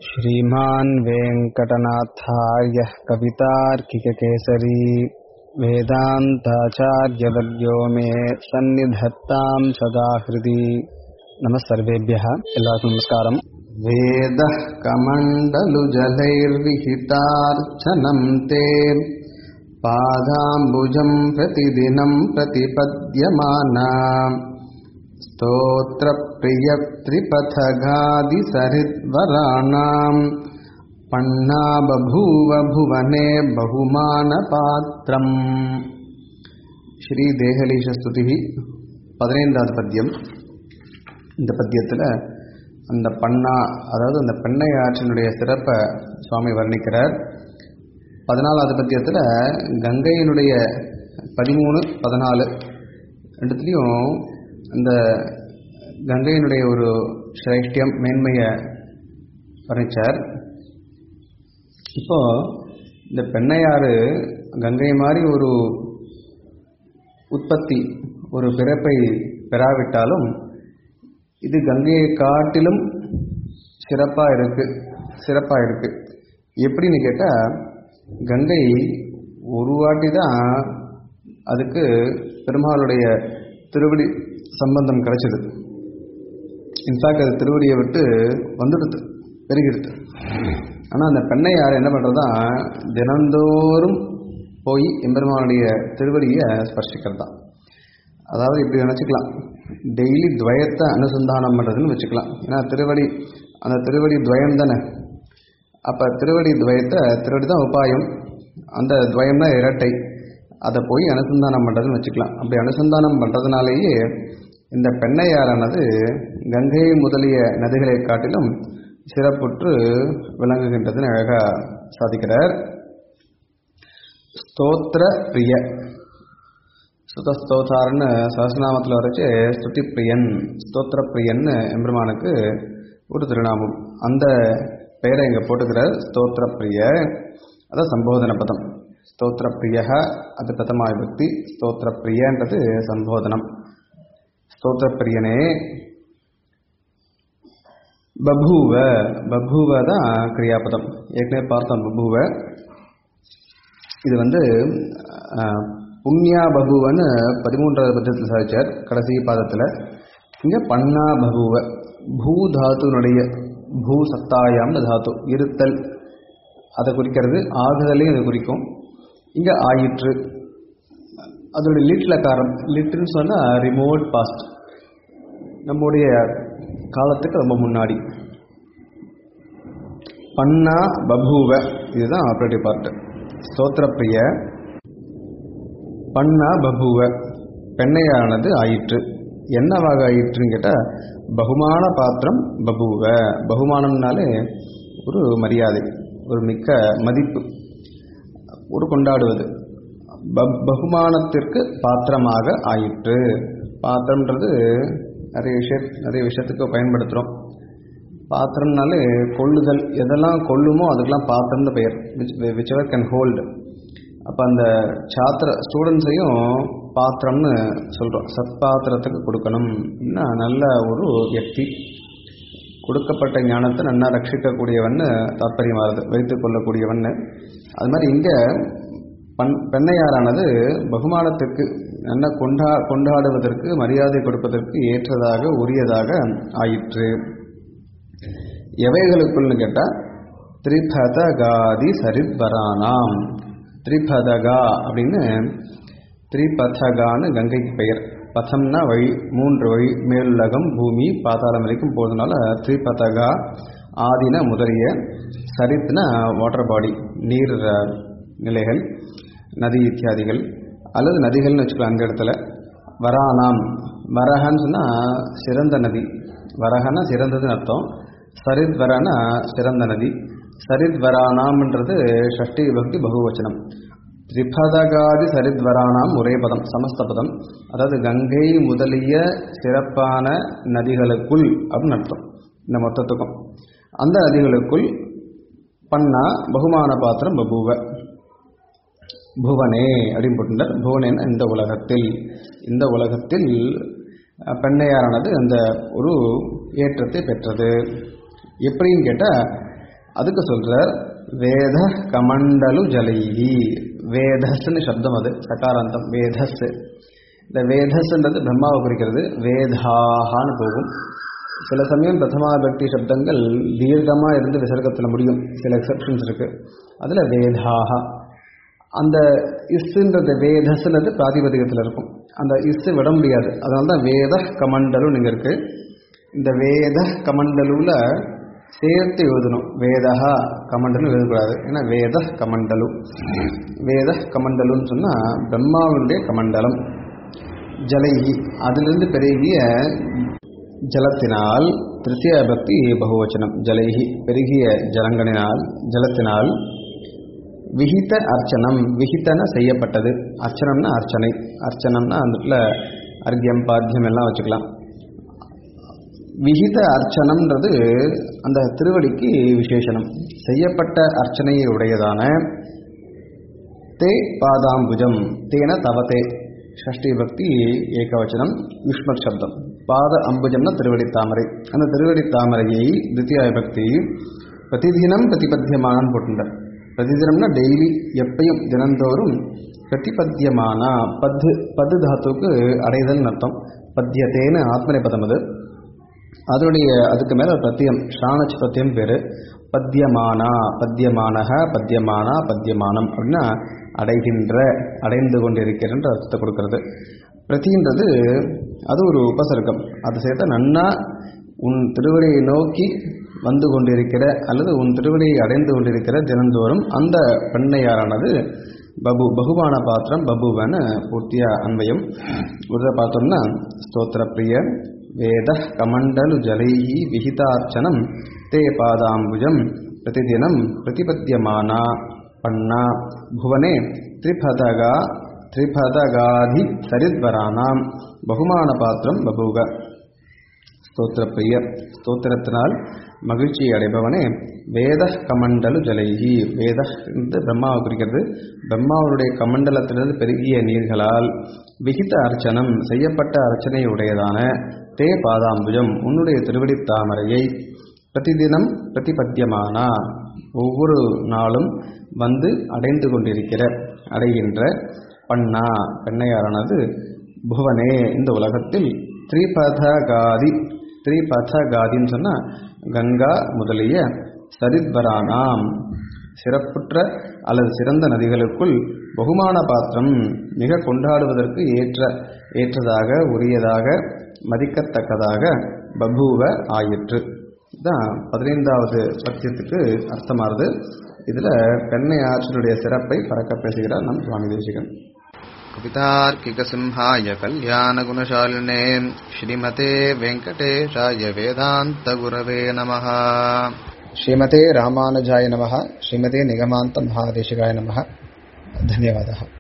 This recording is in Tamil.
श्रीमान् वेङ्कटनाथार्यः कवितार्किककेसरी वेदान्ताचार्यवर्यो मे सन्निधत्ताम् सदा हृदि नमः सर्वेभ्यः எல்லாருக்கும் நமஸ்காரம் वेदः कमण्डलुजलैर्विहितार्चनम् ते पादाम्बुजम् प्रतिदिनम् प्रतिपद्यमाना स्तोत्रप्रियत्रिपथगादिसरिद्वराणाम् पण्णा बभूव भुवने बहुमानपात्रम् ஸ்ரீதேகலீஷஸ்துதி பதினைந்தாவது பத்தியம் இந்த பத்தியத்தில் அந்த பண்ணா அதாவது அந்த பெண்ணை ஆற்றினுடைய சிறப்பை சுவாமி வர்ணிக்கிறார் பதினாலாவது பத்தியத்தில் கங்கையினுடைய பதிமூணு பதினாலு ரெண்டுத்துலேயும் அந்த கங்கையினுடைய ஒரு சிரேஷ்டியம் மேன்மையை வர்ணித்தார் இப்போ இந்த பெண்ணையாறு கங்கை மாதிரி ஒரு உற்பத்தி ஒரு பிறப்பை பெறாவிட்டாலும் இது கங்கையை காட்டிலும் சிறப்பாக இருக்கு சிறப்பாக இருக்கு எப்படின்னு கேட்டால் கங்கை ஒரு வாட்டி தான் அதுக்கு பெருமாளுடைய திருவடி சம்பந்தம் கிடைச்சது இன்ஃபேக்ட் அது திருவடியை விட்டு வந்துடுது பெருகிடுது ஆனால் அந்த பெண்ணையார் என்ன பண்ணுறதா தினந்தோறும் போய் எம்பெருமானுடைய திருவடியை ஸ்பர்சிக்கிறது தான் அதாவது இப்படி நினச்சிக்கலாம் டெய்லி துவயத்தை அனுசந்தானம் பண்ணுறதுன்னு வச்சுக்கலாம் ஏன்னா திருவடி அந்த திருவடி துவயம் தானே அப்போ திருவடி துவயத்தை திருவடி தான் உபாயம் அந்த துவயம் தான் இரட்டை அதை போய் அனுசந்தானம் பண்ணுறதுன்னு வச்சுக்கலாம் அப்படி அனுசந்தானம் பண்ணுறதுனாலேயே இந்த பெண்ணையாரானது கங்கை முதலிய நதிகளை காட்டிலும் சிறப்புற்று விளங்குகின்றதுன்னு அழகாக சாதிக்கிறார் ஸ்தோத்திர பிரிய சுதஸ்தோதாரன்னு சஹசிரநாமத்தில் வரைச்சு ஸ்துதி பிரியன் ஸ்தோத்திர பிரியன்னு எம்பெருமானுக்கு ஒரு திருநாமம் அந்த பெயரை இங்கே போட்டுக்கிறார் ஸ்தோத்திர பிரிய அதான் சம்போதன பதம் ஸ்தோத்திர பிரிய அது பிரதமாய் பக்தி ஸ்தோத்திர பிரியன்றது சம்போதனம் ஸ்தோத்திர பிரியனே பபூவ பபூவ தான் கிரியாபதம் ஏற்கனவே பார்த்தோம் பபூவ இது வந்து புண்ணியா பபுவன்னு பதிமூன்றாவது பத்திரத்தில் சாதிச்சார் கடைசி பாதத்தில் இங்கே பண்ணா பபுவ பூ தாத்துனுடைய பூ சத்தாயாம் தாத்து இருத்தல் அதை குறிக்கிறது ஆகுதலையும் அதை குறிக்கும் இங்கே ஆயிற்று அதோடைய லிட்டில் காரம் லிட்டுன்னு சொன்னால் ரிமோட் பாஸ்ட் நம்முடைய காலத்துக்கு ரொம்ப முன்னாடி பண்ணா பபூவ இதுதான் ஆப்ரேட்டிவ் பார்ட்டு ஸ்தோத்திரப்பிரிய பண்ணா பபுவ பெண்ணையானது ஆயிற்று என்னவாக ஆயிற்றுன்னு கேட்டால் பகுமான பாத்திரம் பபுவ பகுமானம்னாலே ஒரு மரியாதை ஒரு மிக்க மதிப்பு ஒரு கொண்டாடுவது பகுமானத்திற்கு பாத்திரமாக ஆயிற்று பாத்திரம்ன்றது நிறைய விஷய நிறைய விஷயத்துக்கு பயன்படுத்துகிறோம் பாத்திரம்னாலே கொள்ளுதல் எதெல்லாம் கொள்ளுமோ அதுக்கெல்லாம் பாத்திரம்னு பெயர் which whichever can hold அப்போ அந்த சாத்திர ஸ்டூடெண்ட்ஸையும் பாத்திரம்னு சொல்கிறோம் சத்பாத்திரத்துக்கு கொடுக்கணும் அப்படின்னா நல்ல ஒரு வியக்தி கொடுக்கப்பட்ட ஞானத்தை நல்லா ரட்சிக்கக்கூடியவன்னு தாற்பயமாகுது வைத்து கொள்ளக்கூடியவன் அது மாதிரி இங்கே பண் பெண்ணையாரானது பகுமானத்துக்கு நல்ல கொண்டா கொண்டாடுவதற்கு மரியாதை கொடுப்பதற்கு ஏற்றதாக உரியதாக ஆயிற்று எவைகளுக்குள்னு கேட்டால் திரிபதகாதி சரித்வரானாம் திரிபதகா அப்படின்னு திரிபதகான்னு கங்கைக்கு பெயர் பதம்னா வழி மூன்று வழி மேலுலகம் பூமி பாதாளம் வரைக்கும் போகிறதுனால திரிபதகா ஆதின முதலிய சரித்னா வாட்டர் பாடி நீர் நிலைகள் நதி இத்தியாதிகள் அல்லது நதிகள்னு வச்சுக்கலாம் அந்த இடத்துல வரானாம் வரஹன்னு சொன்னால் சிறந்த நதி வரஹன்னா சிறந்ததுன்னு அர்த்தம் சரித்வரனா சிறந்த நதி சரித்வரானாம்ன்றது ஷஷ்டி பக்தி பகுவச்சனம் திரிபதகாதி சரித்வரானாம் ஒரே பதம் சமஸ்த பதம் அதாவது கங்கை முதலிய சிறப்பான நதிகளுக்குள் அப்படின்னு அர்த்தம் இந்த மொத்தத்துக்கும் அந்த நதிகளுக்குள் பண்ணா பகுமான பாத்திரம் பபுவ புவனே அப்படின்னு போட்டுட்டார் புவனேன்னா இந்த உலகத்தில் இந்த உலகத்தில் பெண்ணையாரானது அந்த ஒரு ஏற்றத்தை பெற்றது எப்படின்னு கேட்டால் அதுக்கு சொல்ற வேத கமண்டலு ஜலைஹி வேதஸ்ன்னு சப்தம் அது சகாராந்தம் வேதஸ் இந்த வேதஸ்ன்றது பிரம்மாவை குறிக்கிறது வேதாகான்னு போகும் சில சமயம் பிரதமா பக்தி சப்தங்கள் தீர்க்கமாக இருந்து விசர்க்கத்தில் முடியும் சில எக்ஸப்ஷன்ஸ் இருக்கு அதில் வேதாகா அந்த இஸ்ன்றது வேதஸ்ன்றது பிராதிபதிகத்தில் இருக்கும் அந்த இஸ் விட முடியாது அதனால தான் வேத கமண்டலும் இங்கே இருக்கு இந்த வேத கமண்டலுவில் சேர்த்து எழுதணும் வேதா கமண்டலும் எழுதக்கூடாது ஏன்னா வேத கமண்டலு வேத கமண்டலுன்னு சொன்னால் பிரம்மாவுடைய கமண்டலம் ஜலைகி அதிலிருந்து பெருகிய ஜலத்தினால் திருத்திய பக்தி பகுவச்சனம் ஜலைகி பெருகிய ஜலங்களினால் ஜலத்தினால் விஹித அர்ச்சனம் விஹித்தன செய்யப்பட்டது அர்ச்சனம்னா அர்ச்சனை அர்ச்சனம்னா அந்த இடத்துல அர்க்கியம் பாத்தியம் எல்லாம் வச்சுக்கலாம் விஹித அர்ச்சனம்ன்றது அந்த திருவடிக்கு விசேஷனம் செய்யப்பட்ட அர்ச்சனையை உடையதான தே பாதாம்புஜம் தேன தவதே ஷஷ்டி பக்தி ஏகவச்சனம் யுஷ்மத் சப்தம் பாத அம்புஜம்னா திருவடி தாமரை அந்த திருவடி தாமரையை தித்தியாய பக்தி பிரதிதினம் பிரதிபத்தியமானான்னு போட்டுட்டார் பிரதிதினம்னா டெய்லி எப்பயும் தினந்தோறும் பிரதிபத்தியமானா பத்து பத்து தாத்துக்கு அடைதல் அர்த்தம் பத்தியத்தேன்னு ஆத்மநேபதம் அது அதனுடைய அதுக்கு மேலே பத்தியம் ஷானச் பத்தியம் பேர் பத்தியமானா பத்தியமானக பத்தியமானா பத்தியமானம் அப்படின்னா அடைகின்ற அடைந்து கொண்டிருக்கிறன்ற அர்த்தத்தை கொடுக்கறது பிரதின்றது அது ஒரு உபசர்க்கம் அது சேர்த்தா நன்னா உன் திருவடியை நோக்கி வந்து கொண்டிருக்கிற அல்லது உன் திருவடியை அடைந்து கொண்டிருக்கிற தினந்தோறும் அந்த பெண்ணையாரானது பபு பகுமான பாத்திரம் பபுவன பூர்த்தியா அன்வயம் ஒரு பார்த்தோம்னா ஸ்தோத்திர பிரிய வேத கமண்டலு ஜலைஹி விஹிதார்ச்சனம் தே பாதாம்புஜம் பிரதிதினம் பிரதிபத்தியமானா பண்ணா புவனே திரிபதகா திரிபதகாதி சரித்வரானாம் பகுமான பாத்திரம் பபுக ஸ்தோத்திரப்பிரிய ஸ்தோத்திரத்தினால் மகிழ்ச்சி அடைபவனே வேத கமண்டலு ஜலைஹி வேத என்று பிரம்மாவை குறிக்கிறது பிரம்மாவுடைய கமண்டலத்திலிருந்து பெருகிய நீர்களால் விகித அர்ச்சனம் செய்யப்பட்ட அர்ச்சனை உடையதான தே பாதாம்புஜம் உன்னுடைய திருவடி தாமரையை பிரதிதினம் பிரதிபத்தியமானா ஒவ்வொரு நாளும் வந்து அடைந்து கொண்டிருக்கிற அடைகின்ற பண்ணா பெண்ணையாரானது புவனே இந்த உலகத்தில் திரிபதகாதி திரிபதகாதின்னு சொன்னால் கங்கா முதலிய சரித்வரானாம் சிறப்புற்ற அல்லது சிறந்த நதிகளுக்குள் பகுமான பாத்திரம் மிக கொண்டாடுவதற்கு ஏற்ற ஏற்றதாக உரியதாக மதிக்கத்தக்கதாக பபுவ ஆயிற்று தான் பதினைந்தாவது பத்தியத்துக்கு அர்த்தமாகுது இதில் பெண்ணை ஆற்றலுடைய சிறப்பை பறக்க பேசுகிறார் நம் சுவாமி தேசிகன் कवितार्किकसिंहाय कल्याणगुणशालिने श्रीमते वेङ्कटेशाय वेदान्तगुरवे नमः ಶ್ರೀಮತೆ ರಾಮಾನುಜಾಯ ನಮಃ ಶ್ರೀಮತೆ ನಿಗಮಾಂತ ಮಹಾದೇಶಿಗಾಯ ನಮಃ ಧನ್ಯವಾದः